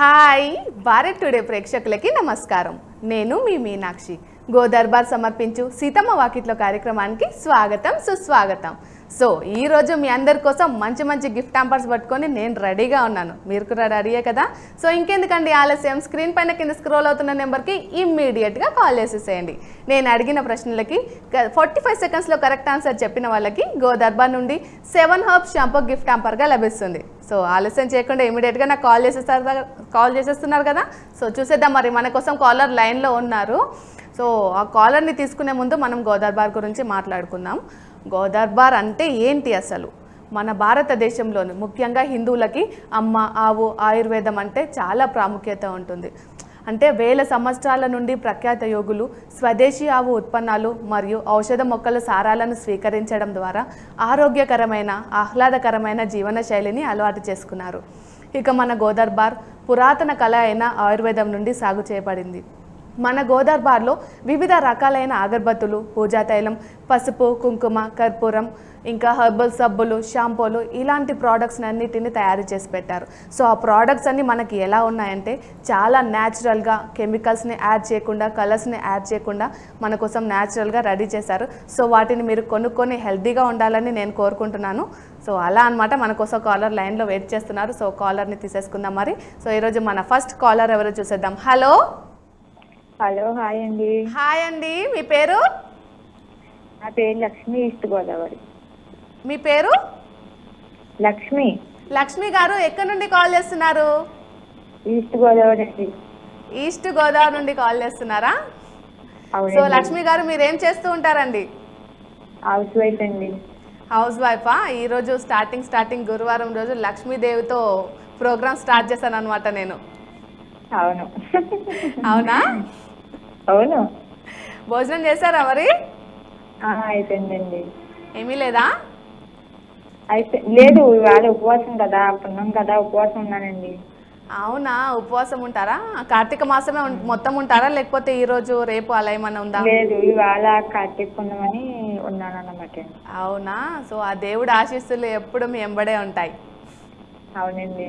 Hi Bharat today ప్రేక్షకులకి నమస్కారం నేను మీ మీనాక్షి గోదర్బార్ సమర్పించు సీతమ్మ వాకిట్లో కార్యక్రమానికి స్వాగతం సుస్వాగతం సో ఈ రోజు మీ అందరి కోసం మంచి మంచి గిఫ్ట్ హ్యాంపర్స్ పట్టుకొని నేను రెడీగా ఉన్నాను మీరు కూడా రెడీయే కదా సో ఇంకెందుకండి ఆలస్యం స్క్రీన్ పైన కింద స్క్రోల్ అవుతున్న నెంబర్కి ఇమ్మీడియట్గా కాల్ చేసేసేయండి నేను అడిగిన ప్రశ్నలకి ఫార్టీ ఫైవ్ సెకండ్స్లో కరెక్ట్ ఆన్సర్ చెప్పిన వాళ్ళకి గోదర్బార్ నుండి సెవెన్ హర్బ్స్ షాంపూ గిఫ్ట్ హ్యాంపర్గా లభిస్తుంది సో ఆలస్యం చేయకుండా ఇమీడియట్గా నాకు కాల్ చేసేస్తారు కదా- కాల్ చేసేస్తున్నారు కదా సో చూసేద్దాం మరి మన కోసం కాలర్ లైన్లో ఉన్నారు సో ఆ కాలర్ని తీసుకునే ముందు మనం గోదార్బార్ గురించి మాట్లాడుకుందాం గోదార్బార్ అంటే ఏంటి అసలు మన భారతదేశంలోని ముఖ్యంగా హిందువులకి అమ్మ ఆవు ఆయుర్వేదం అంటే చాలా ప్రాముఖ్యత ఉంటుంది అంటే వేల సంవత్సరాల నుండి ప్రఖ్యాత యోగులు స్వదేశీ ఆవు ఉత్పన్నాలు మరియు ఔషధ మొక్కల సారాలను స్వీకరించడం ద్వారా ఆరోగ్యకరమైన ఆహ్లాదకరమైన జీవన శైలిని అలవాటు చేసుకున్నారు ఇక మన గోదర్బార్ పురాతన కళ అయిన ఆయుర్వేదం నుండి సాగు చేయబడింది మన గోదర్బార్లో వివిధ రకాలైన అగరబత్తులు పూజా తైలం పసుపు కుంకుమ కర్పూరం ఇంకా హెర్బల్ సబ్బులు షాంపూలు ఇలాంటి ప్రోడక్ట్స్ అన్నిటిని తయారు చేసి పెట్టారు సో ఆ ప్రోడక్ట్స్ అన్ని మనకి ఎలా ఉన్నాయంటే చాలా న్యాచురల్గా కెమికల్స్ని యాడ్ చేయకుండా కలర్స్ని యాడ్ చేయకుండా మన కోసం న్యాచురల్గా రెడీ చేశారు సో వాటిని మీరు కొనుక్కొని హెల్తీగా ఉండాలని నేను కోరుకుంటున్నాను సో అలా అన్నమాట మన కోసం కాలర్ లైన్లో వెయిట్ చేస్తున్నారు సో కాలర్ని తీసేసుకుందాం మరి సో ఈరోజు మన ఫస్ట్ కాలర్ ఎవరో చూసేద్దాం హలో హలో హాయ్ అండి హాయ్ అండి మీ పేరు నా పేరు లక్ష్మి ఈస్ట్ గోదావరి మీ పేరు లక్ష్మి లక్ష్మి గారు ఎక్కడి నుండి కాల్ చేస్తున్నారు ఈస్ట్ గోదావరి అండి ఈస్ట్ గోదావరి నుండి కాల్ చేస్తున్నారా సో అవునండి లక్ష్మి గారు మీరు ఏం చేస్తూ ఉంటారండి హౌస్ వైఫ్ అండి హౌస్ వైఫా ఈరోజు స్టార్టింగ్ స్టార్టింగ్ గురువారం రోజు లక్ష్మీదేవితో ప్రోగ్రామ్ స్టార్ట్ చేశాను అనమాట నేను అవును అవునా అవును భోజనం చేశారా మరి ఆ, అయిపోయిందండి ఏమీ లేదా అయితే లేదు ఇవాళ ఉపవాసం కదా పుణ్యం కదా ఉపవాసం ఉన్నానండి అవునా ఉపవాసం ఉంటారా కార్తీక మాసమే ఉం- మొత్తం ఉంటారా లేకపోతే ఈ రోజు రేపు అలా ఏమన్నా ఉందా లేదు ఇవాళ కార్తీక పుణ్యమని ఉన్నాను అన్నమాట అండి అవునా సో ఆ దేవుడి ఆశీస్సులు ఎప్పుడు మీ ఎంబడే ఉంటాయి అవునండి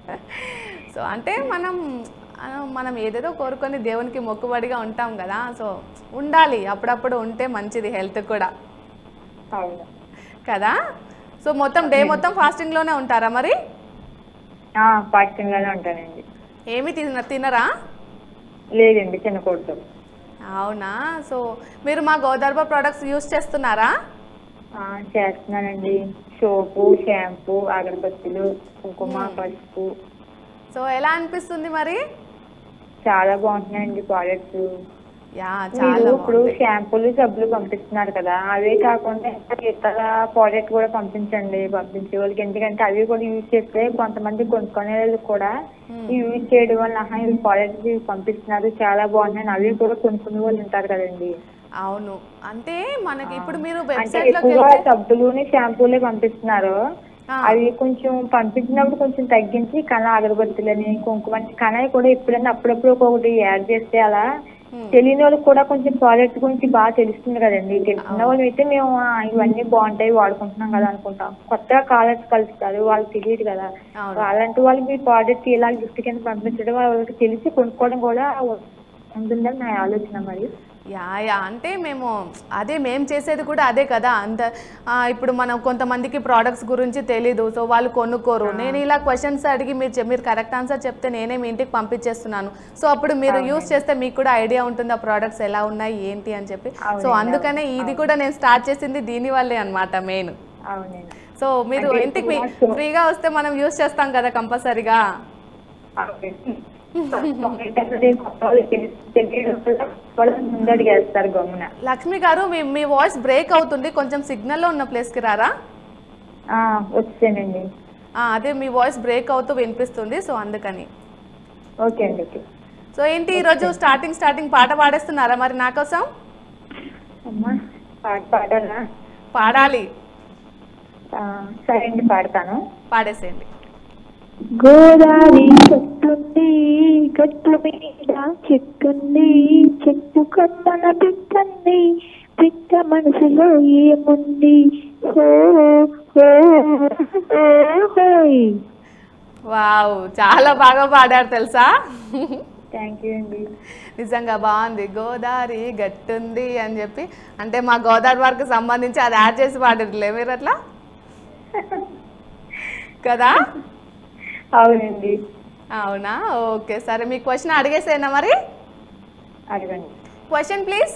సో అంటే మనం ఆ, మనం ఏదేదో కోరుకొని దేవునికి మొక్కుబడిగా ఉంటాం కదా సో ఉండాలి అప్పుడప్పుడు ఉంటే మంచిది హెల్త్ కూడా అవును కదా సో మొత్తం డే మొత్తం ఫాస్టింగ్లోనే ఉంటారా మరి ఫాస్టింగ్ గానే ఉంటానండి ఏమి తిన తినరా లేదండి తినకూడదు అవునా సో మీరు మా గోదర్భ ప్రోడక్ట్స్ యూస్ చేస్తున్నారా ఆ, చేస్తున్నానండి సోపు షాంపూ అగరబత్తులు కుంకుమ పసుపు సో ఎలా అనిపిస్తుంది మరి చాలా బాగుంటున్నాయండి ప్రోడక్ట్స్ యా మీరు చాలా ఇప్పుడు బాగుంది. షాంపూలు సబ్బులు పంపిస్తున్నారు కదా అవే కాకుండా ఇంకా ఇతర ప్రోడక్ట్ కూడా పంపించండి పంపించే వాళ్ళకి ఎందుకంటే అవి కూడా యూజ్ చేస్తే కొంతమంది కొనుక్కునే వాళ్ళు కూడా Hmm. ఈ యూజ్ చేయడం వల్ల ఆహా ఈ ప్రోడక్ట్ పంపిస్తున్నారు చాలా బాగున్నాయి అవి కూడా కొనుక్కునే వాళ్ళు ఉంటారు కదండి అవును అంటే మనకి ఇప్పుడు మీరు అంటే వెబ్సైట్ లోకి ఎక్కువగా వెళ్తే సబ్బులుని షాంపూలే పంపిస్తున్నారు ఆ, అవి కొంచెం పంపించినప్పుడు కొంచెం తగ్గించి కళ అగరబత్తులని కుంకుమ కళాయి కూడా ఎప్పుడైనా అప్పుడప్పుడు ఒక్కొక్కటి యాడ్ చేస్తే అలా Hmm. తెలియని వాళ్ళకి కూడా కొంచెం ప్రోడక్ట్ గురించి బాగా తెలుస్తుంది కదండి తెలిసిన వాళ్ళు అయితే మేము ఆ, ఇవన్నీ బాగుంటాయి వాడుకుంటున్నాం కదా అనుకుంటాం కొత్తగా కాలర్స్ కలుస్తారు వాళ్ళకి తెలియదు కదా అవును అలాంటి వాళ్ళు మీ ప్రోడక్ట్ ఇలా గిఫ్ట్ కింద పంపించడం వాళ్ళకి తెలిసి కొనుక్కోవడం కూడా ఉంటుందని నా ఆలోచన మరి యా యా అంటే మేము అదే మేము చేసేది కూడా అదే కదా అంత ఆ, ఇప్పుడు మనం కొంతమందికి ప్రోడక్ట్స్ గురించి తెలీదు సో వాళ్ళు కొనుక్కోరు నేను ఇలా క్వశ్చన్స్ అడిగి మీరు చె- మీరు కరెక్ట్ ఆన్సర్ చెప్తే నేనే మీ ఇంటికి పంపించేస్తున్నాను సో అప్పుడు మీరు యూస్ చేస్తే మీకు కూడా ఐడియా ఉంటుంది ఆ ప్రోడక్ట్స్ ఎలా ఉన్నాయి ఏంటి అని చెప్పి సో అవునండి, అందుకనే ఇది కూడా నేను స్టార్ట్ చేసింది దీని వల్లే అనమాట మెయిన్ అవునండి సో మీరు అంటే ఇంటికి ఇప్పుడు మీ- నాకు- ఫ్రీగా వస్తే మనం యూస్ చేస్తాం కదా కంపల్సరీగా ముందడిగేస్తారు గమ్మున లక్ష్మి గారు మీ మీ వాయిస్ బ్రేక్ అవుతుంది కొంచెం సిగ్నల్లో ఉన్న ప్లేస్కి రారా ఆ, వచ్చానండి ఆ, అదే మీ వాయిస్ బ్రేక్ అవుతూ వినిపిస్తుంది సో అందుకని ఓకే అండి ఓకే సో ఏంటి ఈరోజు స్టార్టింగ్ స్టార్టింగ్ పాట పాడేస్తున్నారా మరి నా కోసం అమ్మా పాట పాడాలా పాడాలి ఆ, సరే అండి పాడతాను పాడేసేయండి గోదావరి చెట్టుంది గట్ల మీద చెట్టుంది చెట్టు కట్టన పిట్టంది పిట్ట మనసులో ఏముంది హో, హో, హో, హోయ్. వావ్ చాలా బాగా పాడారు తెలుసా థ్యాంక్ యూ అండి నిజంగా బాగుంది గోదావరి గట్టుంది అని చెప్పి అంటే మా గోదావరి వారికి సంబంధించి అది యాడ్ చేసి పాడారులే మీరు అట్లా కదా అవునండి అవునా ఓకే సరే మీ క్వశ్చన్ అడిగేసేనా మరి అడగండి క్వశ్చన్ ప్లీజ్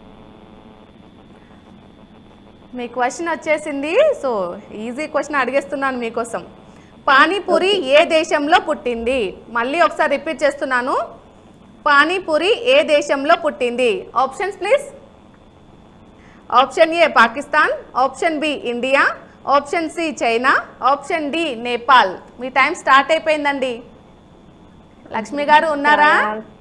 మీ క్వశ్చన్ వచ్చేసింది సో ఈజీ క్వశ్చన్ అడిగేస్తున్నాను మీకోసం పానీపూరి ఏ దేశంలో పుట్టింది మళ్ళీ ఒకసారి రిపీట్ చేస్తున్నాను పానీపూరి ఏ దేశంలో పుట్టింది options please option A Pakistan option B India option C China option D Nepal మీ టైం స్టార్ట్ అయిపోయిందండి లక్ష్మి గారు ఉన్నారా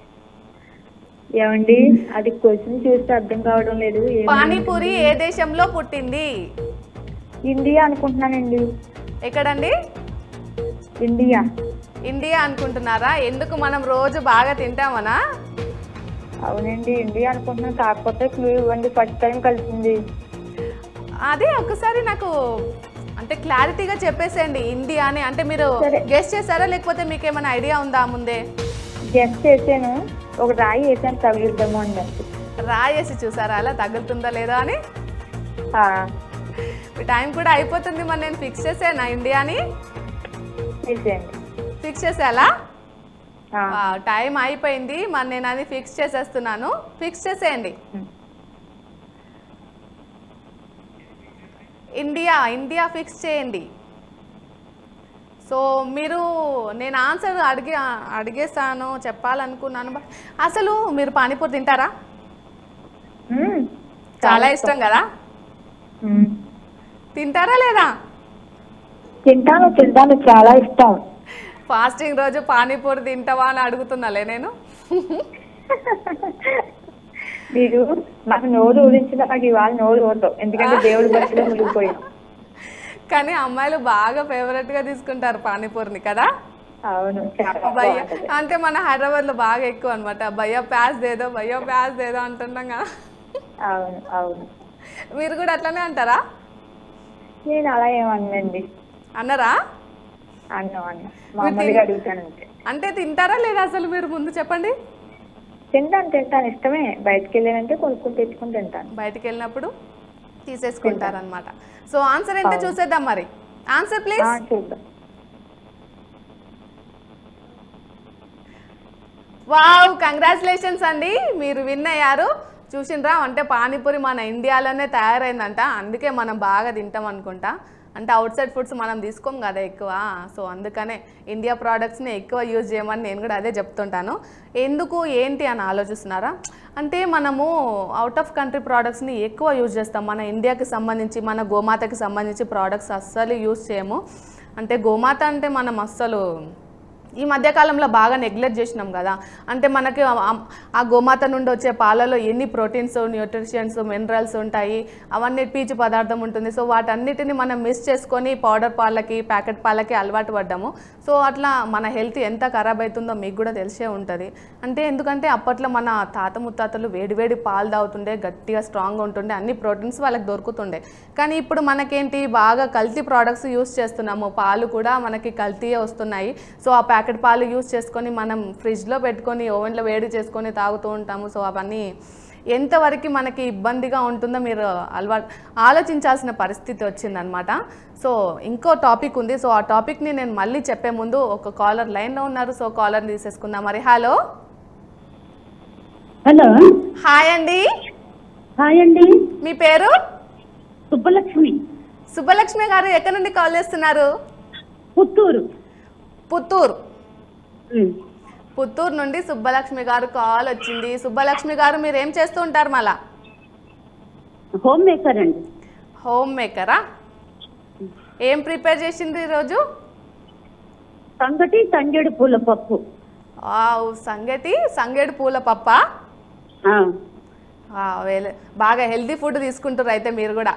ఏమండి అది క్వశ్చన్ చూస్తే అర్థం కావడం లేదు ఏం- పానీపూరి ఏ దేశంలో పుట్టింది ఇండియా అనుకుంటున్నానండి ఎక్కడండి ఇండియా ఇండియా అనుకుంటున్నారా ఎందుకు మనం రోజు బాగా తింటామనా అవునండి ఇండియా అనుకుంటున్నాను కాకపోతే క్లూ ఇవ్వండి ఫస్ట్ టైం కలిసింది అదే ఒకసారి నాకు అంటే క్లారిటీగా చెప్పేసేయండి ఇండియా అని అంటే మీరు సరే. గెస్ట్ చేశారా లేకపోతే మీకు ఏమైనా ఐడియా ఉందా ముందే జస్ట్ చేసాను ఒక రాయి వేసాను తగిలిద్దాము అని చెప్పి. రాయేసి చూసారా అలా తగులుతుందా లేదా అని ఆ, మీ టైం కూడా అయిపోతుంది మరి నేను ఫిక్స్ చేసాను ఇండియా అని చేసేయండి ఫిక్స్ చేసేయాలా ఆ, టైం అయిపోయింది మరి నేను అది ఫిక్స్ చేసేస్తున్నాను ఫిక్స్ చేసేయండి ఉమ్. ఇండియా ఇండియా ఫిక్స్ చేయండి సో మీరు నేను ఆన్సర్ అడిగి అడిగేస్తాను చెప్పాలనుకున్నాను బట్ అసలు మీరు పానీపూరి తింటారా ఉమ్, చాలా ఇష్టం కదా ఉమ్. తింటారా లేదా తింటాను తింటాను చాలా ఇష్టం ఫాస్టింగ్ రోజు పానీపూరి తింటావా అని అడుగుతున్నాలే నేను మీరు నాకు నోరు ఊరించిన నాకు ఇవాళ నోరు ఊరదు ఎందుకంటే దేవుడి బస్సులో మునిగిపోయాం కానీ అమ్మాయిలు బాగా ఫేవరెట్గా తీసుకుంటారు పానీపూరిని కదా అవును చాలా భయ్య బాగుంటది. అంటే మన హైదరాబాద్లో బాగా ఎక్కువ అనమాట భయ్య ప్యాస్ దేదో భయ్య ప్యాస్ దేదో అంటున్నాం కదా అవును అవును మీరు కూడా అట్లనే అంటారా నేను అలా ఏమన్నండి అన్నారా అన్నం అన్న మామూలుగా అడుగుతాను అంతే అంటే తింటారా లేదా అసలు మీరు ముందు చెప్పండి తింటాను తింటాను ఇష్టమే బయటకు వెళ్ళానంటే కొనుక్కొని తెచ్చుకొని తింటాను బయటికి వెళ్ళినప్పుడు తీసేసుకుంటారనమాట సో ఆన్సర్ ఏంటో చూసేద్దాం మరి ఆన్సర్ ప్లీజ్ ఆ, చూద్దాం వావ్ కంగ్రాచులేషన్స్ అండి మీరు విన్ అయ్యారు చూసిండ్రా అంటే పానీపూరి మన ఇండియాలోనే తయారైందంట అందుకే మనం బాగా తింటాం అనుకుంటా అంటే అవుట్ సైడ్ ఫుడ్స్ మనం తీసుకోం కదా ఎక్కువ సో అందుకనే ఇండియా ప్రోడక్ట్స్ని ఎక్కువ యూజ్ చేయమని నేను కూడా అదే చెప్తుంటాను ఎందుకు ఏంటి అని ఆలోచిస్తున్నారా అంటే మనము అవుట్ ఆఫ్ కంట్రీ ప్రోడక్ట్స్ని ఎక్కువ యూజ్ చేస్తాం మన ఇండియాకి సంబంధించి మన గోమాతకి సంబంధించి ప్రోడక్ట్స్ అస్సలు యూజ్ చేయము అంటే గోమాత అంటే మనం అస్సలు ఈ మధ్యకాలంలో బాగా నెగ్లెక్ట్ చేసినాం కదా అంటే మనకి ఆ- ఆ- ఆ గోమాత నుండి వచ్చే పాలలో ఎన్ని ప్రోటీన్స్ న్యూట్రిషన్స్ మినరల్స్ ఉంటాయి అవన్నీ పీచు పదార్థం ఉంటుంది సో వాటన్నిటిని మనం మిస్ చేసుకొని పౌడర్ పాలకి ప్యాకెట్ పాలకి అలవాటు పడ్డాము సో అట్లా మన హెల్త్ ఎంత ఖరాబ్ అవుతుందో మీకు కూడా తెలిసే ఉంటుంది అంటే ఎందుకంటే అప్పట్లో మన తాత ముత్తాతలు వేడివేడి పాలు తాగుతుండే గట్టిగా స్ట్రాంగ్గా ఉంటుండే అన్ని ప్రోటీన్స్ వాళ్ళకి దొరుకుతుండే కానీ ఇప్పుడు మనకేంటి బాగా కల్తీ ప్రోడక్ట్స్ యూస్ చేస్తున్నాము పాలు కూడా మనకి కల్తీయే వస్తున్నాయి సో ఆ ప్యాకెట్ పాలు యూస్ చేసుకొని మనం ఫ్రిడ్జ్లో పెట్టుకొని ఓవెన్లో వేడి చేసుకొని తాగుతూ ఉంటాము సో అవన్నీ ఎంతవరకు మనకి ఇబ్బందిగా ఉంటుందో మీరు అలవా ఆలోచించాల్సిన పరిస్థితి వచ్చిందనమాట సో ఇంకో టాపిక్ ఉంది సో ఆ టాపిక్ని నేను మళ్ళీ చెప్పే ముందు ఒక కాలర్ లైన్లో ఉన్నారు సో కాలర్ తీసేసుకుందాం మరి హలో హలో హాయ్ అండి హాయ్ అండి మీ పేరు సుబ్బలక్ష్మి సుబ్బలక్ష్మి గారు ఎక్కడి నుండి కాల్ చేస్తున్నారు పుత్తూరు పుత్తూరు ఉమ్. పుత్తూరు నుండి సుబ్బలక్ష్మి గారు కాల్ వచ్చింది సుబ్బలక్ష్మి గారు మీరు ఏం చేస్తూ ఉంటారు మళ్ళా హోమ్ మేకర్ అండి హోమ్ మేకరా ఏం ప్రిపేర్ చేసింది ఈరోజు సంగటి తంగేడు పూల పప్పు వావ్, సంగటి సంగేడు పూల పప్ప ఆ. వావ్, వేలే- బాగా హెల్తీ ఫుడ్ తీసుకుంటారు అయితే మీరు కూడా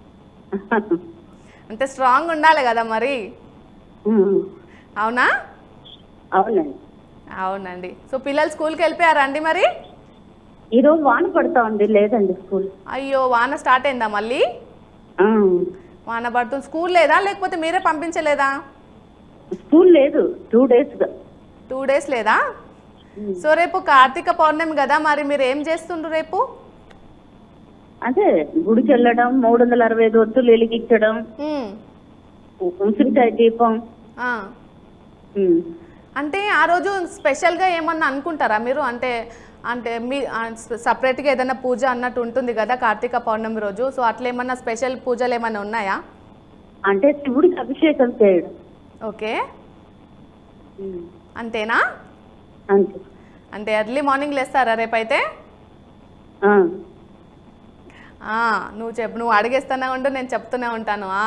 అంటే స్ట్రాంగ్ ఉండాలి కదా మరి ఉమ్. అవునా అవునండి అవునండి సో పిల్లలు స్కూల్కి వెళ్ళిపోయారా అండి మరి ఈరోజు వాన పడతా ఉంది లేదండి స్కూల్ అయ్యో వాన స్టార్ట్ అయిందా మళ్ళీ ఆ. వాన పడుతుంది స్కూల్ లేదా లేకపోతే మీరే పంపించలేదా స్కూల్ లేదు టూ డేస్ గా టూ డేస్ లేదా సో రేపు కార్తీక పౌర్ణమి కదా మరి మీరు ఏం చేస్తుండ్రు రేపు అదే గుడికి వెళ్ళడం మూడు వందల అరవై ఐదు ఒత్తులు వెలిగించడం మ్మ్. ఉసిరికాయ దీపం ఆ. ఉమ్. అంటే ఆ రోజు స్పెషల్గా ఏమన్నా అనుకుంటారా మీరు అంటే అంటే మీ సపరేట్గా ఏదైనా పూజ అన్నట్టు ఉంటుంది కదా కార్తీక పౌర్ణమి రోజు సో అట్లా ఏమన్నా స్పెషల్ పూజలు ఏమైనా ఉన్నాయా అంటే శివుడికి అభిషేకం చేయడం ఓకే ఉమ్. అంతేనా అంతే అంటే ఎర్లీ మార్నింగ్ లేస్తారా రేపైతే ఆ. ఆ, నువ్వు చెప్పు నువ్వు అడిగేస్తూనే ఉండు నేను చెప్తూనే ఉంటాను ఆ.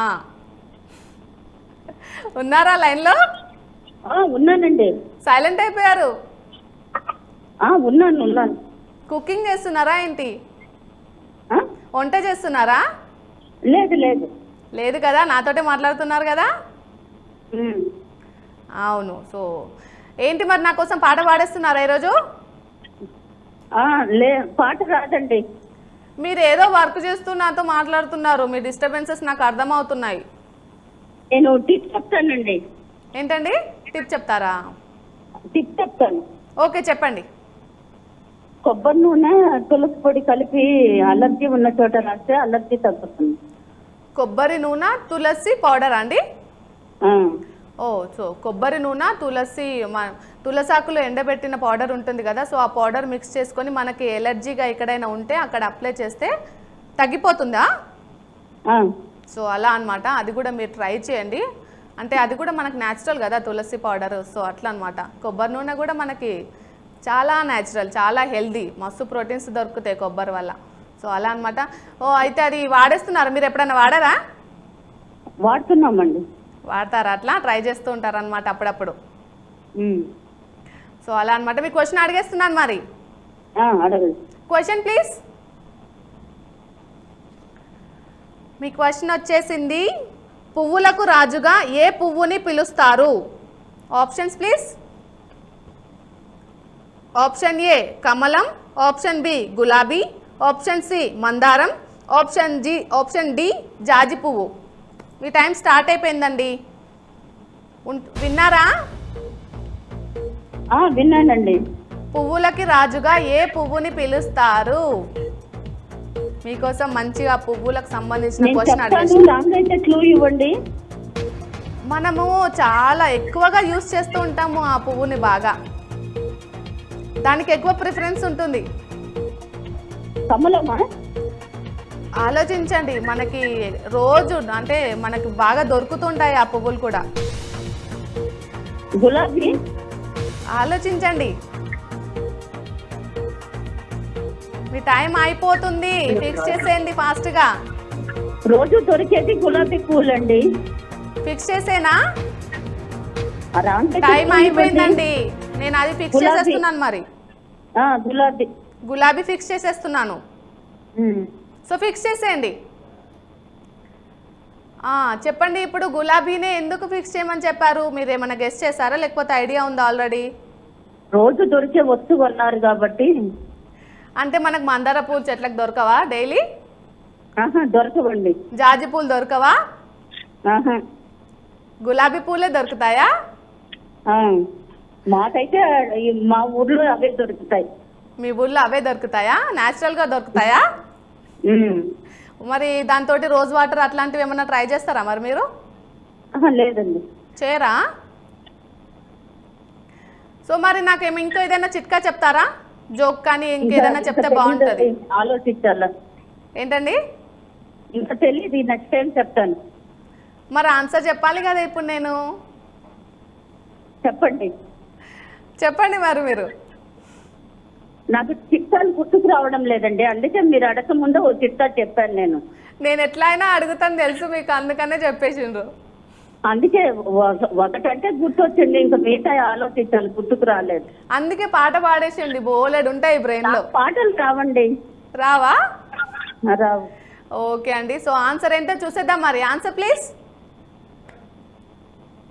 ఉన్నారా లైన్లో ఆ, ఉన్నానండి సైలెంట్ అయిపోయారు ఆ, ఉన్నాను ఉన్నాను కుకింగ్ చేస్తున్నారా ఏంటి ఆ? వంట చేస్తున్నారా లేదు లేదు లేదు కదా నాతోటే మాట్లాడుతున్నారు కదా ఉమ్. అవును సో ఏంటి మరి నా కోసం పాట పాడేస్తున్నారా ఈరోజు ఆ, లే పాట రాదండి మీరు ఏదో వర్క్ చేస్తూ నాతో మాట్లాడుతున్నారు మీ డిస్టర్బెన్సెస్ నాకు అర్థమవుతున్నాయి నేను టిప్ చెప్తానండి ఏంటండి టిప్ చెప్తారా టిప్ చెప్తాను ఓకే చెప్పండి కొబ్బరి నూనె తులసి పొడి కలిపి అలర్జీ ఉన్న చోట రాస్తే అలర్జీ తగ్గుతుంది కొబ్బరి నూనె తులసి పౌడర్ అండి ఆ, ఓ సో కొబ్బరి నూనె తులసి మ- తులసాకులో ఎండబెట్టిన పౌడర్ ఉంటుంది కదా సో ఆ పౌడర్ మిక్స్ చేసుకొని మనకి ఎలర్జీగా ఎక్కడైనా ఉంటే అక్కడ అప్లై చేస్తే తగ్గిపోతుందా ఆ, సో అలా అన్నమాట అది కూడా మీరు ట్రై చేయండి అంటే అది కూడా మనకు న్యాచురల్ కదా తులసి పౌడర్ సో అట్లా అనమాట కొబ్బరి నూనె కూడా మనకి చాలా న్యాచురల్ చాలా హెల్దీ మస్తు ప్రోటీన్స్ దొరుకుతాయి కొబ్బరి వల్ల సో అలా అన్నమాట ఓ అయితే అది వాడేస్తున్నారు మీరు ఎప్పుడైనా వాడారా వాడుతున్నామండి వాడతారా అట్లా ట్రై చేస్తూ ఉంటారు అనమాట అప్పుడప్పుడు ఉమ్. సో అలా అనమాట మీ క్వశ్చన్ అడిగేస్తున్నాను మరి ఆ, అడగండి క్వశ్చన్ ప్లీజ్ మీ క్వశ్చన్ వచ్చేసింది పువ్వులకు రాజుగా ఏ పువ్వుని పిలుస్తారు ఆప్షన్స్ ప్లీజ్ ఆప్షన్ ఏ కమలం ఆప్షన్ బి గులాబీ ఆప్షన్ సి మందారం ఆప్షన్ జి ఆప్షన్ డి జాజి పువ్వు మీ టైం స్టార్ట్ అయిపోయిందండి ఉన్- విన్నారా ఆ, విన్నానండి పువ్వులకి రాజుగా ఏ పువ్వుని పిలుస్తారు మీకోసం మంచిగా పువ్వులకు సంబంధించిన నేను క్వశ్చన్ చెప్తాను అడిగేసి రాంగ్ అయితే క్లూ ఇవ్వండి మనము చాలా ఎక్కువగా యూస్ చేస్తూ ఉంటాము ఆ పువ్వుని బాగా దానికి ఎక్కువ ప్రిఫరెన్స్ ఉంటుంది కమలమా ఆలోచించండి మనకి రోజు అంటే మనకి బాగా దొరుకుతుంటాయి ఆ పువ్వులు కూడా గులాబీ ఆలోచించండి మీ టైం అయిపోతుంది ఫిక్స్ చేసేయండి ఫాస్ట్గా రోజు దొరికేది గులాబీ పూలండి ఫిక్స్ చేసేనా ఆ రాంగ్ అయితే టైం clue ఇవ్వండి. అయిపోయిందండి నేను అది ఫిక్స్ గులాబీ. చేసేస్తున్నాను మరి ఆ, గులాబీ గులాబీ ఫిక్స్ చేసేస్తున్నాను ఉమ్. సో ఫిక్స్ చేసేయండి ఆ, చెప్పండి ఇప్పుడు గులాబీనే ఎందుకు ఫిక్స్ చేయమని చెప్పారు మీరు ఏమైనా గెస్ట్ చేశారా లేకపోతే ఐడియా ఉందా ఆల్రెడీ రోజు దొరికే వస్తువు అన్నారు కాబట్టి అంటే మనకు మందార పూలు చెట్లకు దొరకవా డైలీ ఆహా దొరకవండి జాజి పూలు దొరకవా ఆహా గులాబీ పూలే దొరుకుతాయా ఆ. మాకైతే ఈ మా ఊర్లో అవే దొరుకుతాయి మీ ఊళ్ళో అవే దొరుకుతాయా న్యాచురల్గా దొరుకుతాయా ఉమ్. మరి దాంతో రోజ్ వాటర్ అట్లాంటివి ఏమైనా ట్రై చేస్తారా మరి మీరు ఆహా, లేదండి చేయరా సో మరి నాకేమి ఇంకో ఏదైనా చిట్కా చెప్తారా జోక్ కానీ ఇంకేదైనా ఇంకా చెప్తే తెలీదండి. బాగుంటుంది ఆలోచించాలా ఏంటండి ఇంకా తెలియదు నెక్స్ట్ టైం చెప్తాను మరి ఆన్సర్ చెప్పాలి కదా ఇప్పుడు నేను చెప్పండి చెప్పండి మరి మీరు నాకు చిట్టాలు గుర్తుకు రావడం లేదండి అందుకే మీరు అడగ ముందు ఓ చిట్టా చెప్పాను నేను నేను ఎట్లా అయినా అడుగుతాను తెలుసు మీకు అందుకనే చెప్పేసిండ్రు అందుకే ఒక- ఒకటంటే గుర్తొచ్చింది ఇంకా మిగతా ఆలోచించాలి గుర్తుకు రాలేదు అందుకే పాట పాడేసిండి బోలెడు ఉంటాయి బ్రెయిన్లో నాకు పాటలు రావండి రావా ఆ, రావు ఓకే అండి సో ఆన్సర్ ఏంటో చూసేద్దాం మరి ఆన్సర్ ప్లీజ్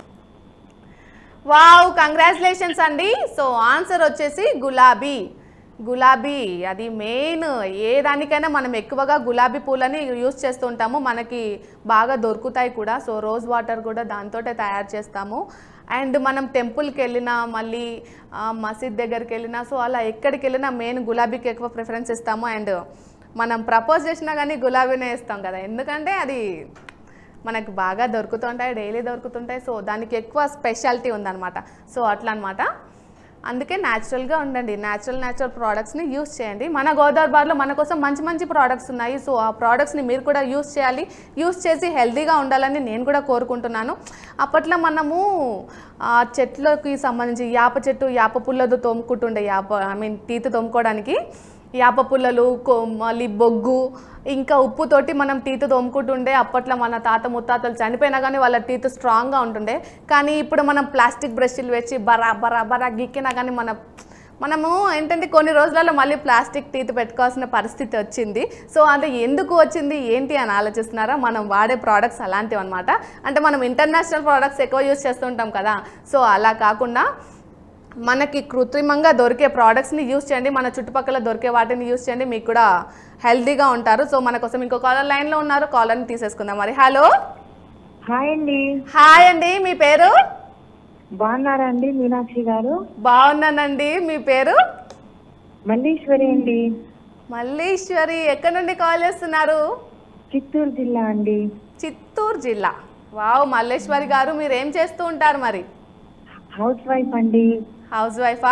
వావ్ కంగ్రాచులేషన్స్ అండి సో ఆన్సర్ వచ్చేసి గులాబీ గులాబీ అది మెయిన్ ఏ దానికైనా మనం ఎక్కువగా గులాబీ పూలని యూస్ చేస్తూ ఉంటాము మనకి బాగా దొరుకుతాయి కూడా సో రోజ్ వాటర్ కూడా దాంతోటే తయారు చేస్తాము అండ్ మనం టెంపుల్కి వెళ్ళినా మళ్ళీ ఆ, మసీద్ దగ్గరికి వెళ్ళినా సో అలా ఎక్కడికి వెళ్ళినా మెయిన్ గులాబీకి ఎక్కువ ప్రిఫరెన్స్ ఇస్తాము అండ్ మనం ప్రపోజ్ చేసినా కానీ గులాబీనే ఇస్తాం కదా ఎందుకంటే అది మనకు బాగా దొరుకుతుంటాయి డైలీ దొరుకుతుంటాయి సో దానికి ఎక్కువ స్పెషాలిటీ ఉందన్నమాట సో అట్లా అనమాట అందుకే న్యాచురల్గా ఉండండి న్యాచురల్ న్యాచురల్ ప్రోడక్ట్స్ని యూస్ చేయండి మన గోదావరి బార్లో మన కోసం మంచి మంచి ప్రోడక్ట్స్ ఉన్నాయి సో ఆ ప్రోడక్ట్స్ని మీరు కూడా యూస్ చేయాలి యూస్ చేసి హెల్తీగా ఉండాలని నేను కూడా కోరుకుంటున్నాను అప్పట్లో మనము ఆ చెట్లకి సంబంధించి యాప చెట్టు యాప పుల్లతో తోముకుంటుండే యాప ఐ మీన్ టీత్ తోముకోవడానికి యాప పుల్లలు కొ- మళ్ళీ బొగ్గు ఇంకా ఉప్పుతోటి మనం టీత్ తోముకుంటుండే అప్పట్లో మన తాత ముత్తాతలు చనిపోయినా కానీ వాళ్ళ టీత్ స్ట్రాంగ్గా ఉంటుండే కానీ ఇప్పుడు మనం ప్లాస్టిక్ బ్రష్లు వేసి బరా బరా బరా గిక్కినా కానీ మన మనము ఏంటంటే కొన్ని రోజులలో మళ్ళీ ప్లాస్టిక్ టీత్ పెట్టుకోవాల్సిన పరిస్థితి వచ్చింది సో అది ఎందుకు వచ్చింది ఏంటి అని ఆలోచిస్తున్నారా మనం వాడే ప్రోడక్ట్స్ అలాంటివి అనమాట అంటే మనం ఇంటర్నేషనల్ ప్రోడక్ట్స్ ఎక్కువ యూస్ చేస్తుంటాం కదా సో అలా కాకుండా మనకి కృత్రిమంగా దొరికే ప్రోడక్ట్స్ని యూస్ చేయండి మన చుట్టుపక్కల దొరికే వాటిని యూస్ చేయండి మీకు కూడా హెల్తీగా ఉంటారు సో మన కోసం ఇంకో కాలర్ లైన్లో ఉన్నారు కాలర్ని తీసేసుకుందాం మరి హలో హాయ్ అండి హాయ్ అండి మీ పేరు బాగున్నారా అండి మీనాక్షి గారు బాగున్నానండి మీ పేరు మల్లీశ్వరి అండి మల్లీశ్వరి ఎక్కడి నుండి కాల్ చేస్తున్నారు చిత్తూరు జిల్లా అండి చిత్తూరు జిల్లా వావ్ మల్లేశ్వరి గారు మీరు ఏం చేస్తూ ఉంటారు మరి హౌస్ వైఫ్ అండి హౌస్ వైఫా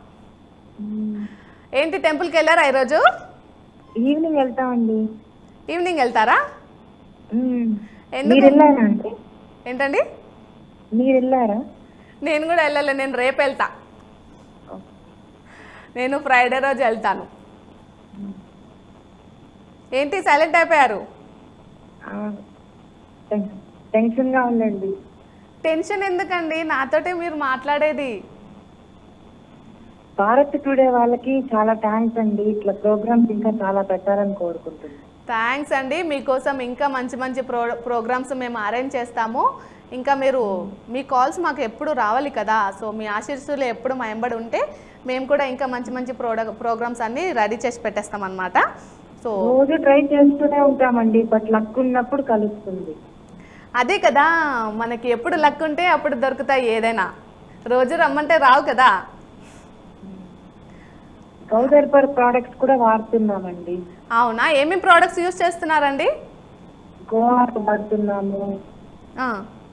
ఏంటి టెంపుల్కి వెళ్ళారా ఈరోజు ఈవినింగ్ వెళ్తామండి ఈవినింగ్ వెళ్తారా మ్మ్. ఎందుకు? మీరు వెళ్ళారా అండి ఏంటండి మీరు వెళ్ళారా నేను కూడా వెళ్ళలే నేను రేపు వెళ్తా నేను ఫ్రైడే రోజు వెళ్తాను ఏంటి సైలెంట్ అయిపోయారు టెన్షన్ గా ఉందండి టెన్షన్ ఎందుకండి నాతోటే మీరు మాట్లాడేది భారత్ టుడే వాళ్ళకి చాలా థ్యాంక్స్ అండి ఇట్లా ప్రోగ్రామ్స్ ఇంకా చాలా పెట్టాలని కోరుకుంటున్నాను థ్యాంక్స్ అండి మీకోసం ఇంకా మంచి మంచి ప్రో ప్రోగ్రామ్స్ మేము అరేంజ్ చేస్తాము ఇంకా మీరు మీ కాల్స్ మాకు ఎప్పుడు రావాలి కదా సో మీ ఆశీస్సులు ఎప్పుడు మా ఎంబడి ఉంటే మేము కూడా ఇంకా మంచి మంచి ప్రోడ ప్రోగ్రామ్స్ అన్నీ రెడీ చేసి పెట్టేస్తాం అనమాట సో రోజు ట్రై చేస్తూనే ఉంటామండి బట్ లక్ ఉన్నప్పుడు కలుస్తుంది అదే కదా మనకి ఎప్పుడు లక్ ఉంటే అప్పుడు దొరుకుతాయి ఏదైనా రోజు రమ్మంటే రావు కదా గౌదర్పర్ ప్రోడక్ట్స్ కూడా వాడుతున్నామండి అవునా ఏమేమి ప్రోడక్ట్స్ యూస్ చేస్తున్నారండి గోవా వాడుతున్నాము ఆ,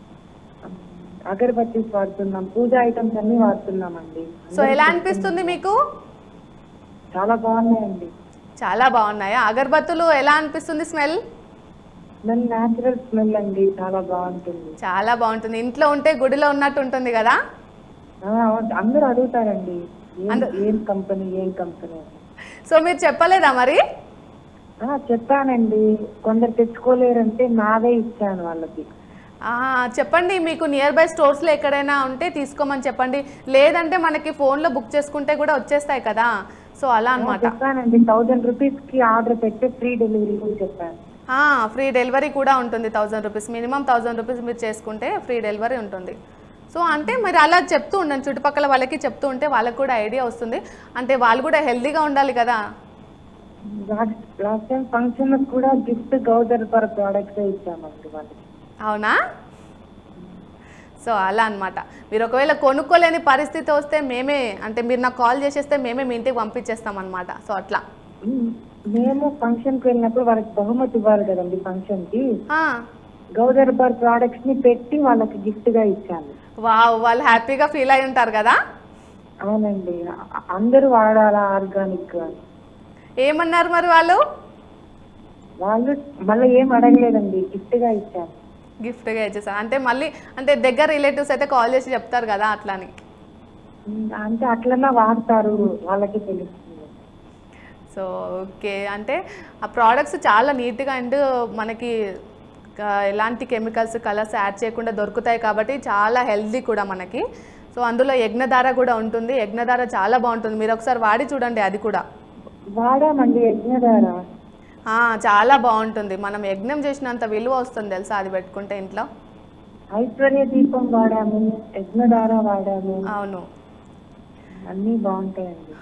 అగరబత్తీస్ వాడుతున్నాం పూజా ఐటమ్స్ అన్ని వాడుతున్నామండి సో ఎలా అనిపిస్తుంది మీకు చాలా బాగున్నాయండి చాలా బాగున్నాయా అగరబత్తులు ఎలా అనిపిస్తుంది స్మెల్ స్మెల్ న్యాచురల్ స్మెల్ అండి చాలా బాగుంటుంది చాలా బాగుంటుంది ఇంట్లో ఉంటే గుడిలో ఉన్నట్టు ఉంటుంది కదా ఆ, అవును. అందరూ అడుగుతారండి ఏం- అంద- ఏం కంపెనీ ఏం కంపెనీ అని. సో మీరు చెప్పలేదా మరి ఆ, చెప్పానండి కొందరు తెచ్చుకోలేరంటే నావే ఇచ్చాను వాళ్ళకి ఆ, చెప్పండి మీకు నియర్ బై స్టోర్స్లో ఎక్కడైనా ఉంటే తీసుకోమని చెప్పండి లేదంటే మనకి ఫోన్లో బుక్ చేసుకుంటే కూడా వచ్చేస్తాయి కదా సో అలా అనమాట చెప్పానండి థౌజండ్ రూపీస్ కి ఆర్డర్ పెట్టి ఫ్రీ డెలివరీ కూడా చెప్పాను ఫ్రీ డెలివరీ కూడా ఉంటుంది thousand rupees minimum thousand rupees మీరు చేసుకుంటే ఫ్రీ డెలివరీ ఉంటుంది సో అంటే మరి అలా చెప్తూ ఉండండి చుట్టుపక్కల వాళ్ళకి చెప్తూ ఉంటే వాళ్ళకి కూడా ఐడియా వస్తుంది అంటే వాళ్ళు కూడా హెల్తీగా ఉండాలి కదా లాస్ట్ టైం ఫంక్షన్ కూడా గిఫ్ట్ గౌదర్పర్ ప్రోడక్ట్స్ ఇచ్చామండి వాళ్ళకి అవునా సో అలా అన్నమాట మీరు ఒకవేళ కొనుక్కోలేని పరిస్థితి వస్తే మేమే అంటే మీరు నాకు కాల్ చేసేస్తే మేమే మీ ఇంటికి పంపించేస్తాం అనమాట సో అట్లా ఉమ్, మేము ఫంక్షన్ కి వెళ్ళినప్పుడు వాళ్ళకి బహుమతి ఇవ్వాలి కదండి ఫంక్షన్ కి ఆ, గౌదర్పర్ ప్రోడక్ట్స్ ని పెట్టి వాళ్ళకి గిఫ్ట్ గా ఇచ్చాను వావ్ వాళ్ళు హ్యాపీగా ఫీల్ అయి ఉంటారు కదా అవునండి అ- అందరూ వాడాలా ఆర్గానిక్ అని ఏమన్నారు మరి వాళ్ళు వాళ్ళు మళ్ళీ ఏం అడగలేదండి గిఫ్ట్ గా ఇచ్చాను గిఫ్ట్గా ఇచ్చేసారు అంటే మళ్ళీ అంటే దగ్గర రిలేటివ్స్ అయితే కాల్ చేసి చెప్తారు కదా అట్లా అని ఉమ్, అంటే అట్లన్నా వాడతారు వాళ్ళకి తెలుస్తుంది సో ఓకే అంటే ఆ ప్రోడక్ట్స్ చాలా నీట్గా అండ్ మనకి ఆ, ఎలాంటి కెమికల్స్ కలర్స్ యాడ్ చేయకుండా దొరుకుతాయి కాబట్టి చాలా హెల్దీ కూడా మనకి సో అందులో యజ్ఞధార కూడా ఉంటుంది యజ్ఞధార చాలా బాగుంటుంది మీరు ఒకసారి వాడి చూడండి అది కూడా వాడామండి యజ్ఞధార ఆ, చాలా బాగుంటుంది మనం యజ్ఞం చేసినంత విలువ వస్తుంది తెలుసా అది పెట్టుకుంటే ఇంట్లో ఐశ్వర్య దీపం వాడాము యజ్ఞధార వాడాము అవును అన్నీ బాగుంటాయండి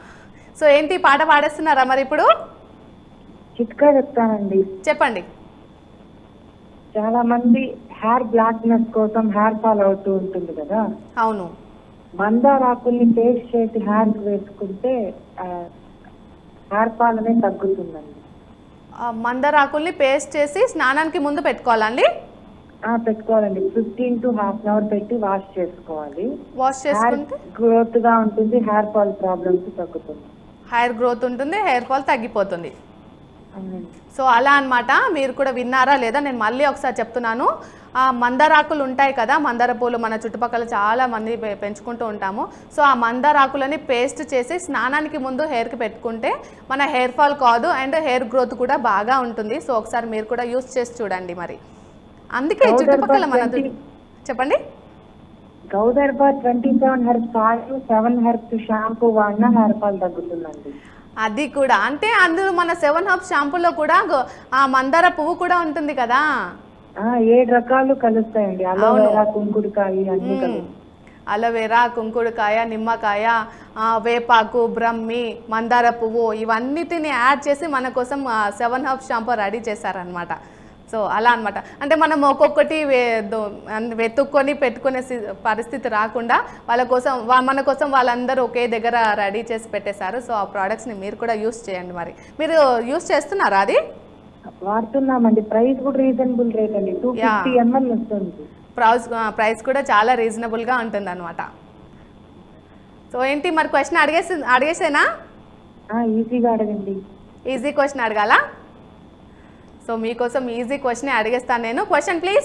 సో ఏంటి పాట పాడేస్తున్నారా మరి ఇప్పుడు చిట్కా చెప్తానండి చెప్పండి చాలా మంది హెయిర్ బ్లాక్నెస్ కోసం హెయిర్ ఫాల్ అవుతూ ఉంటుంది కదా అవును మందార ఆకుల్ని పేస్ట్ చేసి హెయిర్ వేసుకుంటే హెయిర్ ఫాల్ అనేది తగ్గుతుందండి ఆ, మందారాకుల్ని పేస్ట్ చేసి స్నానానికి ముందు పెట్టుకోవాలండి ఆ, పెట్టుకోవాలండి fifteen to half an hour పెట్టి వాష్ చేసుకోవాలి వాష్ హెయిర్ చేసుకుంటే గ్రోత్ గా ఉంటుంది హెయిర్ ఫాల్ ప్రాబ్లమ్స్ తగ్గుతుంది హెయిర్ గ్రోత్ ఉంటుంది హెయిర్ ఫాల్ తగ్గిపోతుంది అవునండి సో అలా అన్నమాట మీరు కూడా విన్నారా లేదా నేను మళ్ళీ ఒకసారి చెప్తున్నాను ఆ మందారాకులు ఉంటాయి కదా మందార పూలు మన చుట్టుపక్కల చాలా మంది పె- పెంచుకుంటూ ఉంటాము సో ఆ మందారాకులని పేస్ట్ చేసి స్నానానికి ముందు హెయిర్కి పెట్టుకుంటే మన హెయిర్ ఫాల్ కాదు అండ్ హెయిర్ గ్రోత్ కూడా బాగా ఉంటుంది సో ఒకసారి మీరు కూడా యూస్ చేసి చూడండి మరి అందుకే Powder చుట్టుపక్కల మన twenty- దు- చెప్పండి గౌదర్బా twenty seven herbs oil seven herbs shampoo వాడినా హెయిర్ ఫాల్ తగ్గుతుందండి అది కూడా అంటే అందులో మన సెవెన్ హబ్ షాంపూలో కూడా గో- ఆ మందార పువ్వు కూడా ఉంటుంది కదా ఆ, ఏడు రకాలు కలుస్తాయండి అలోవెరా కుంకుడుకాయ అన్ని మ్మ్. కలుస్తాయి అలోవెరా కుంకుడుకాయ నిమ్మకాయ ఆ, వేపాకు బ్రహ్మి మందార పువ్వు ఇవన్నిటిని యాడ్ చేసి మన కోసం సెవెన్ హబ్ షాంపూ రెడీ చేశారనమాట సో అలా అన్నమాట అంటే మనం ఒక్కొక్కటి వే- దో- అన్- వెతుక్కొని పెట్టుకునే సి- పరిస్థితి రాకుండా వాళ్ళ కోసం వా- మన కోసం వాళ్ళందరూ ఒకే దగ్గర రెడీ చేసి పెట్టేశారు సో ఆ ప్రోడక్ట్స్ని మీరు కూడా యూస్ చేయండి మరి మీరు యూస్ చేస్తున్నారా అది వాడుతున్నామండి ప్రైస్ కూడా రీజనబుల్ రేట్ అండి టూ Yeah. ఫిఫ్టీ ఎంఎల్ వస్తుంది ప్రైస్ ప్రైస్ కూడా చాలా రీజనబుల్గా ఉంటుంది అనమాట సో ఏంటి మరి క్వశ్చన్ అడిగేసి అడిగేసేనా ఆ, ఈజీగా అడగండి ఈజీ క్వశ్చన్ అడగాలా సో మీకోసం ఈజీ క్వశ్చన్ అడిగేస్తాను నేను క్వశ్చన్ ప్లీజ్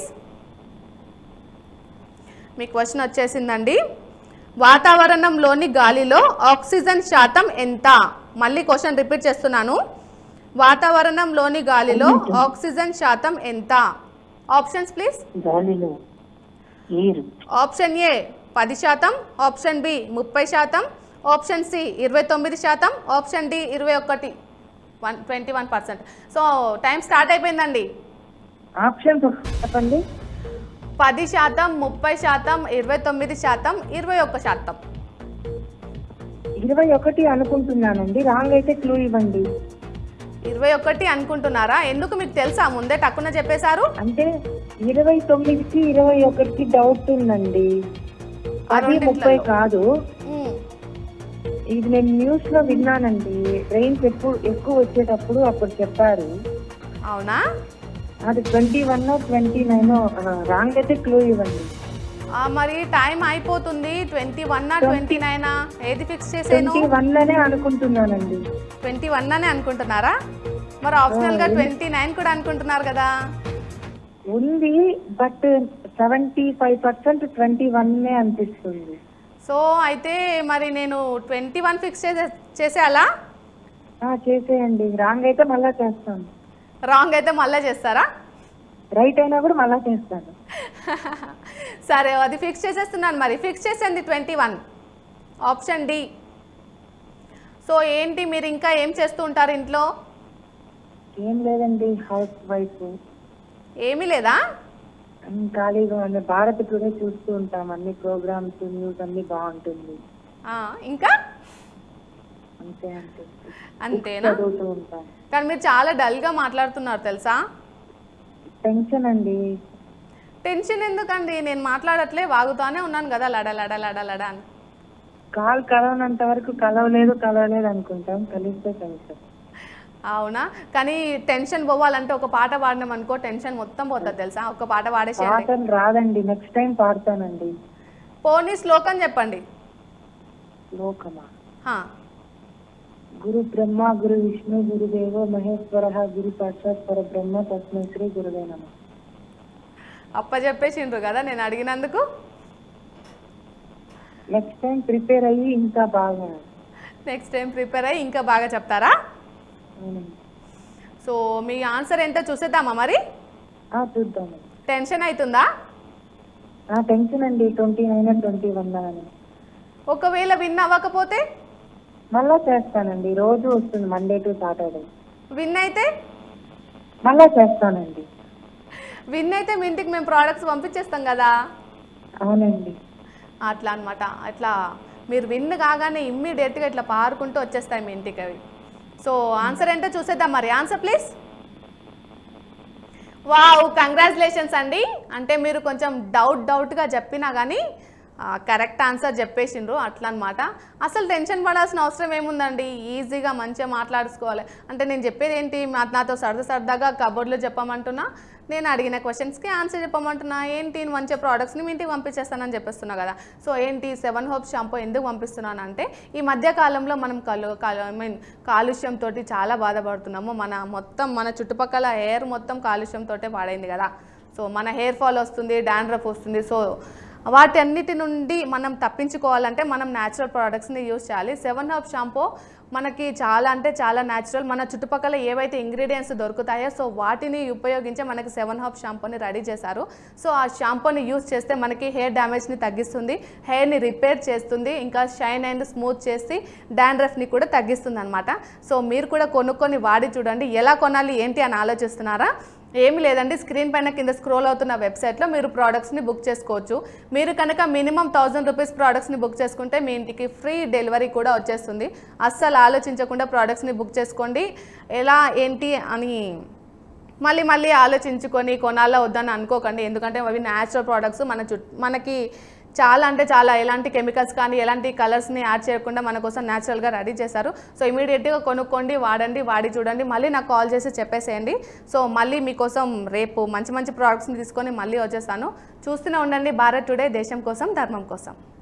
మీ క్వశ్చన్ వచ్చేసిందండి వాతావరణంలోని గాలిలో ఆక్సిజన్ శాతం ఎంత మళ్ళీ క్వశ్చన్ రిపీట్ చేస్తున్నాను వాతావరణంలోని గాలిలో ఆక్సిజన్ శాతం ఎంత ఆప్షన్స్ ప్లీజ్ గాలిలో నీరు ఆప్షన్ ఏ పది శాతం ఆప్షన్ బి ముప్పై శాతం ఆప్షన్ సి ఇరవై తొమ్మిది శాతం ఆప్షన్ డి ఇరవై ఒకటి one twenty one percent so time start అయిపోయిందండి ఆప్షన్స్ చెప్పండి పది శాతం ముప్పై శాతం ఇరవై తొమ్మిది శాతం ఇరవై ఒక్క శాతం ఇరవై ఒకటి అనుకుంటున్నానండి రాంగ్ అయితే క్లూ ఇవ్వండి ఇరవై ఒకటి అనుకుంటున్నారా ఎందుకు మీకు తెలుసా ముందే టక్కున చెప్పేశారు అంటే ఇరవై తొమ్మిదికి ఇరవై ఒకటికి డౌట్ ఉందండి ఆ అది రెండిట్లలో. ముప్పై కాదు మ్మ్. ఇది నేను న్యూస్ లో విన్నానండి ట్రైన్స్ ఎప్పుడు ఎక్కువ వచ్చేటప్పుడు అప్పుడు చెప్పారు అవునా అది twenty one twenty nine wrong అయితే క్లూ ఇవ్వండి ఆ, మరి టైం అయిపోతుంది ట్వంటీ వన్ ట్వంటీ నైనా ఏది ఫిక్స్ చేసాను ట్వంటీ వన్ అనే అనుకుంటున్నానండి ట్వంటీ వన్ అని అనుకుంటున్నారా మరి ఆప్షనల్గా ట్వంటీ నైన్ కూడా అనుకుంటున్నారు కదా ఉంది but seventy five percent twenty one అనిపిస్తుంది సో అయితే మరి నేను ట్వంటీ వన్ ఫిక్స్ చేసే చేసేయాలా ఆ, చేసేయండి రాంగ్ అయితే మళ్ళా చేస్తాను రాంగ్ అయితే మళ్ళీ చేస్తారా రైట్ అయినా కూడా మళ్ళా చేస్తాను సరే అది ఫిక్స్ చేసేస్తున్నాను మరి ఫిక్స్ చేసేయండి twenty one option D so ఏంటి మీరు ఇంకా ఏం చేస్తూ ఉంటారు ఇంట్లో ఏం లేదండి హౌస్ వైఫ్ ఏమీ లేదా ఖాళీగా ఉంది భారత్ టుడే చూస్తూ ఉంటాం అన్ని ప్రోగ్రామ్స్ న్యూస్ అన్ని బాగుంటుంది ఆ, ఇంకా అంతే అంతే అంతేనా చదువుతూ ఉంటాం కానీ మీరు చాలా డల్గా మాట్లాడుతున్నారు తెలుసా టెన్షన్ అండి టెన్షన్ ఎందుకండి నేను మాట్లాడట్లే వాగుతానే ఉన్నాను కదా లడ లడ లడ లడ అని కాల్ కలవనంత వరకు కలవలేదు కలవలేదు అనుకుంటాం కలిస్తే టెన్షన్ అవునా కానీ టెన్షన్ పోవాలంటే ఒక పాట పాడినాం అనుకో టెన్షన్ మొత్తం పోతుంది తెలుసా ఒక పాట పాడేసేయండి పాటలు రాదండి నెక్స్ట్ టైం పాడతానండి పోనీ శ్లోకం చెప్పండి లోకమా హా. గురు బ్రహ్మ గురు విష్ణు గురుదేవో మహేశ్వర గురు సాక్షాత్ పరబ్రహ్మ తస్మై శ్రీ గురువే నమ అప్ప చెప్పేసిండ్రు కదా నేను అడిగినందుకు నెక్స్ట్ టైం ప్రిపేర్ అయ్యి ఇంకా బాగా నెక్స్ట్ టైం ప్రిపేర్ అయ్యి ఇంకా బాగా చెప్తారా అవునండి. సో మీ ఆన్సర్ ఏంటో చూసేద్దామా మరి ఆ, చూద్దాము టెన్షన్ అవుతుందా ఆ టెన్షన్ అండి ట్వంటీ నైన్ ట్వంటీ వన్ అని ఒకవేళ విన్ అవ్వకపోతే మళ్ళా చేస్తానండి రోజు వస్తుంది మండే టు సాటర్డే విన్ అయితే మళ్ళా చేస్తానండి విన్ అయితే మీ ఇంటికి మేము ప్రోడక్ట్స్ పంపించేస్తాం కదా అవునండి అట్లా అన్నమాట అట్లా మీరు విన్ కాగానే ఇమ్మీడియట్గా ఇట్లా పారుకుంటూ వచ్చేస్తాయి మీ ఇంటికి అవి సో ఆన్సర్ ఏంటో చూసేద్దాం మరి ఆన్సర్ ప్లీజ్ వావ్ కంగ్రాచులేషన్స్ అండి అంటే మీరు కొంచెం డౌట్ డౌట్గా చెప్పినా కానీ కరెక్ట్ ఆన్సర్ చెప్పేసిండ్రు అట్లా అనమాట అసలు టెన్షన్ పడాల్సిన అవసరం ఏముందండి ఈజీగా మంచిగా మాట్లాడుకోవాలి అంటే నేను చెప్పేది ఏంటి మా- నాతో సరదా సరదాగా కబోర్డ్లో చెప్పమంటున్నా నేను అడిగిన క్వశ్చన్స్కి ఆన్సర్ చెప్పమంటున్నా ఏంటి మంచిగా ప్రోడక్ట్స్ని మీ ఇంటికి పంపించేస్తానని చెప్పేస్తున్నా కదా సో ఏంటి సెవెన్ హోప్ షాంపూ ఎందుకు పంపిస్తున్నాను అంటే ఈ మధ్య కాలంలో మనం కలు ఐ మీన్ కాలుష్యంతో చాలా బాధపడుతున్నాము మన మొత్తం మన చుట్టుపక్కల ఎయిర్ మొత్తం కాలుష్యంతో పాడైంది కదా సో మన హెయిర్ ఫాల్ వస్తుంది డాండ్రఫ్ వస్తుంది సో వాటన్నిటి నుండి మనం తప్పించుకోవాలంటే మనం న్యాచురల్ ప్రోడక్ట్స్ని యూజ్ చేయాలి సెవెన్ హబ్ షాంపూ మనకి చాలా అంటే చాలా న్యాచురల్ మన చుట్టుపక్కల ఏవైతే ఇంగ్రీడియంట్స్ దొరుకుతాయో సో వాటిని ఉపయోగించి మనకి సెవెన్ హబ్ షాంపూని రెడీ చేశారు సో ఆ షాంపూని యూజ్ చేస్తే మనకి హెయిర్ డ్యామేజ్ని తగ్గిస్తుంది హెయిర్ని రిపేర్ చేస్తుంది ఇంకా షైన్ అండ్ స్మూత్ చేసి డాండ్రఫ్ని కూడా తగ్గిస్తుంది అనమాట సో మీరు కూడా కొనుక్కొని వాడి చూడండి ఎలా కొనాలి ఏంటి అని ఆలోచిస్తున్నారా ఏమి లేదండి స్క్రీన్ పైన కింద స్క్రోల్ అవుతున్న వెబ్సైట్లో మీరు ప్రోడక్ట్స్ని బుక్ చేసుకోవచ్చు మీరు కనుక మినిమం థౌజండ్ రూపీస్ ప్రోడక్ట్స్ని బుక్ చేసుకుంటే మీ ఇంటికి ఫ్రీ డెలివరీ కూడా వచ్చేస్తుంది అస్సలు ఆలోచించకుండా ప్రోడక్ట్స్ని బుక్ చేసుకోండి ఎలా ఏంటి అని మళ్ళీ మళ్ళీ ఆలోచించుకొని కొనాలా వద్దని అనుకోకండి ఎందుకంటే అవి న్యాచురల్ ప్రోడక్ట్స్ మన చుట్ మనకి చాలా అంటే చాలా ఎలాంటి కెమికల్స్ కానీ ఎలాంటి కలర్స్ని యాడ్ చేయకుండా మన కోసం న్యాచురల్గా రెడీ చేశారు సో ఇమీడియట్గా కొనుక్కోండి వాడండి వాడి చూడండి మళ్ళీ నాకు కాల్ చేసి చెప్పేసేయండి సో మళ్ళీ మీకోసం రేపు మంచి మంచి ప్రోడక్ట్స్ని తీసుకొని మళ్ళీ వచ్చేస్తాను చూస్తూనే ఉండండి భారత్ టుడే దేశం కోసం ధర్మం కోసం